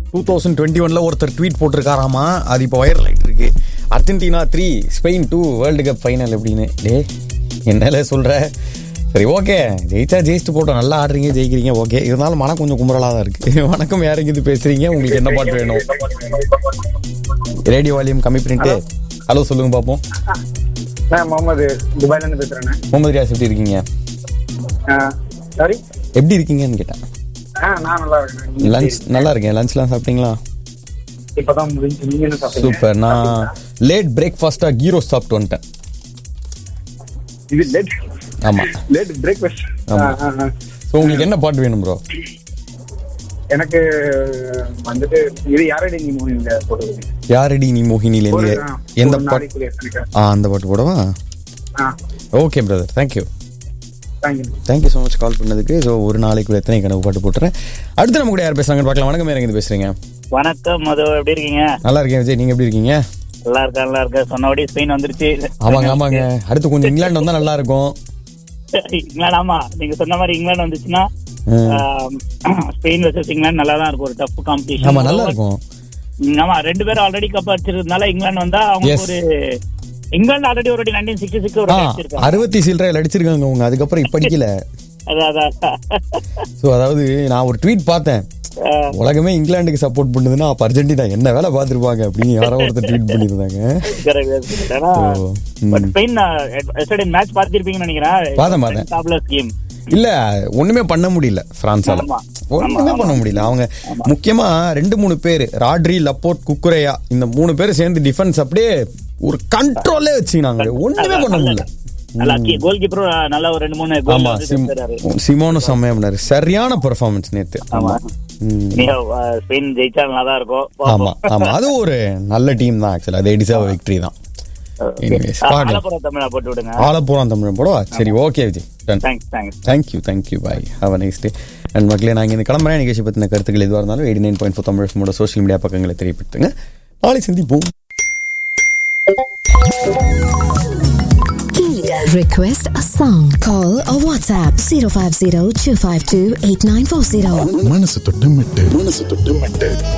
Two thousand twenty ஒன்ல ஒருத்தர் tweet போட்டிருக்காராமா அது இப்போ வைரல் ஆகிட்டு இருக்கு Argentina three Spain two world cup final அப்படின்னு டே என்னால சொல்ற சரி ஓகே ஜெயிச்சா ஜெயிச்சுட்டு போட்டோம் நல்லா ஆடுறீங்க ஜெயிக்கிறீங்க ஓகே இருந்தாலும் மனம் கொஞ்சம் கும்பலாக தான் இருக்கு வணக்கம் யாருங்க இது பேசுறீங்க உங்களுக்கு என்ன பாட்டு வேணும் ரேடியோ வால்யூம் கம்மி பண்ணிட்டு ஹலோ சொல்லுங்க பார்ப்போம் நான் முகமது துபாயில இருந்து பேசுறேண்ணே முகமது ரியாஸ் எப்படி இருக்கீங்க சாரி எப்படி இருக்கீங்கன்னு கேட்டேன் ஆ நான் நல்லா இருக்கேன் லஞ்ச் நல்லா இருக்கேன் லஞ்ச்லாம் சாப்பிட்டீங்களா இப்பதான் முடிஞ்சு நீங்க என்ன சாப்பிட்டீங்க சூப்பர் நான் லேட் பிரேக்ஃபாஸ்டா கீரோ சாப்பிட்டு வந்துட்டேன் இது லேட் ஆமா லேட் பிரேக்ஃபாஸ்ட் ஆமா. ஸோ உங்களுக்கு என்ன பாட்டு வேணும் ப்ரோ எனக்கு வந்துட்டு இது யாரடி நீ மூவிங்க போடுறது யாரடி நீ மோகினிலேருந்து ஒரு, ஆ, எந்த ஒரு பாட்டு நாளைக்குரிய எனக்கு. ஆ அந்த பாட்டு போடவா ஆ okay brother thank you thank you thank you so much call பண்ணதுக்கு ஸோ ஒரு நாளைக்கு எத்தனை கணக்கு பாட்டு போட்டுறேன் அடுத்து நம்ம கூட யார் பேசுறாங்கன்னு பார்க்கலாம் வணக்கம் யார் இருந்து பேசுறீங்க வணக்கம் மது எப்படி இருக்கீங்க நல்லா இருக்கேன் விஜய் நீங்க எப்படி இருக்கீங்க நல்லா இருக்கேன் நல்லா இருக்கேன் சொன்னபடி ஸ்பெயின் வந்துருச்சு ஆமாங்க ஆமாங்க அடுத்து கொஞ்சம் இங்கிலாந்து வந்தா நல்லா இருக்கும் இங்கிலாந்து ஆமா நீங்க சொன்ன மாதிரி இங்கிலாந்து வந்துச்சுன்னா ஆம், ஸ்பெயின் வர்சஸ் இங்கிலாந்து நல்லா தான் இருக்கும் ஒரு டஃப் காம்படிஷன் ஆமா நல்லா இருக்கும் ஆமா ரெண்டு பேரும் ஆல்ரெடி கப் அடிச்சிருந்தனால இங்கிலாந்து வந்தா அவங்க Yes. ஒரு இங்கிலாந்து ஆல்ரெடி ஒரு நைன்டீன் சிக்ஸ்டி சிக்ஸ் ஒரு ஆ அடிச்சிருக்காங்க அறுபத்தி சில்லறை அடிச்சிருக்காங்க அவங்க அதுக்கப்புறம் இப்ப அடிக்கல அதான் அதான் ஸோ அதாவது நான் ஒரு ட்வீட் பார்த்தேன் ஆ, உலகமே இங்கிலாந்துக்கு சப்போர்ட் பண்ணுதுன்னா அப்ப அர்ஜென்டினா என்ன வேலை பார்த்திருப்பாங்க அப்படின்னு யாரோ ஒருத்தர் ட்வீட் பண்ணியிருந்தாங்க correct, correct. ஆனா, So, ம். but ஸ்பெயின் எஸ்டர்டே மேட்ச் பார்த்திருப்பீங்கன்னு நினைக்கிறேன் பார்த்தேன், பார்த்தேன். டாப்லஸ் கேம் இல்ல ஒண்ணுமே பண்ண முடியல பிரான்ஸால ஆமா. ஒண்ணுமே பண்ண முடியல அவங்க முக்கியமா ரெண்டு மூணு பேர் ராட்ரி லப்போர்ட் குக்குரையா இந்த மூணு பேர் சேர்ந்து டிஃபென்ஸ் அப்படியே ஒரு கண்ட்ரோலே வச்சுக்கினாங்க ஒண்ணுமே பண்ண முடியல நல்லா கோல் கீப்பரும் நல்லா ஒரு ரெண்டு மூணு கோல் ஆமா சிம் சிமோனும் செம்மையா பண்ணாரு சரியான பெர்ஃபார்மன்ஸ் நேத்து ஆமா ம். நீங்க அஹ், ஸ்பெயின் ஜெயிச்சா நல்லா தான் இருக்கும் ஆமா ஆமா அது ஒரு நல்ல டீம் தான் ஆக்சுவலா அதே டிசர்வ் விக்டரி தான் Anyways, பார்க்கலாம். ஆலப்புறம் தமிழா போட்டு விடுங்க ஆலப்புறம் தமிழ் போடவா சரி okay Vijay done thanks thanks thank you thank you bye have nice day and மக்களே நாங்கள் இந்த கிளம்புறேன் நிகழ்ச்சி பற்றின கருத்துக்கள் எதுவாக இருந்தாலும் eighty nine point four Tamil social media பக்கங்களை தெரியப்படுத்துங்க நாளை சந்திப்போம் Request a song. Call or WhatsApp 050 252 8940. மனசு தொட்டு மெட்டு மனசு தொட்டு மெட்டு